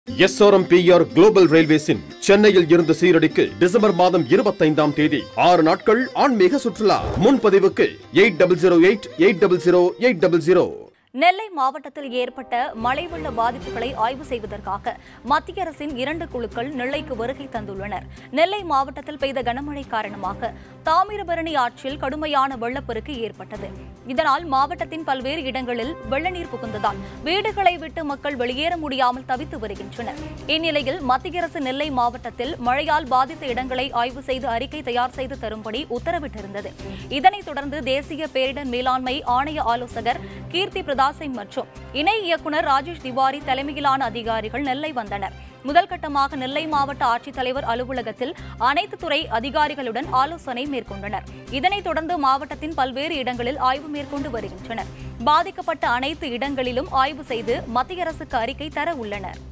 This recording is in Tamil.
எஸ்ஆர்எம்பிஆர் குளோபல் ரயில்வேஸின் சென்னையில் இருந்து சீரடிக்கு டிசம்பர் மாதம் இருபத்தைந்தாம் தேதி ஆறு நாட்கள் ஆன்மீக சுற்றுலா முன்பதிவுக்கு eight double zero eight eight double zero eight double zero Nellai மாவட்டத்தில் ஏற்பட்ட மழை வெள்ள பாதிப்புகளை ஆய்வு செய்வதற்காக மத்திய அரசின் இரண்டு குழுக்கள் நெல்லைக்கு வருகை தந்துள்ளனர் நெல்லை மாவட்டத்தில் பெய்த கனமழை காரணமாக தாமிரபரணி ஆற்றில் கடுமையான வெள்ளப்பெருக்கு ஏற்பட்டது இதனால் மாவட்டத்தின் பல்வேறு இடங்களில் வெள்ள நீர் புகுந்ததால் வீடுகளை விட்டு மக்கள் வெளியேற முடியாமல் தவித்து வருகின்றனர் இந்நிலையில் மத்திய அரசு நெல்லை மாவட்டத்தில் மழையால் பாதித்த இடங்களை ஆய்வு செய்து அறிக்கை தயார் செய்து தரும்படி உத்தரவிட்டிருந்தது இதனைத் தொடர்ந்து தேசிய பேரிடர் மேலாண்மை ஆணைய ஆலோசகர் கீர்த்தி பிரதாசிங் மற்றும் இணை இயக்குநர் ராஜேஷ் திவாரி தலைமையிலான அதிகாரிகள் நெல்லை வந்தனர் முதல் கட்டமாக நெல்லை மாவட்ட ஆட்சித்தலைவர் அலுவலகத்தில் அனைத்து துறை அதிகாரிகளுடன் ஆலோசனை மேற்கொண்டனர் இதனைத் தொடர்ந்து மாவட்டத்தின் பல்வேறு இடங்களில் ஆய்வு மேற்கொண்டு வருகின்றனர் பாதிக்கப்பட்ட அனைத்து இடங்களிலும் ஆய்வு செய்து மத்திய அரசுக்கு அறிக்கை தர உள்ளனர்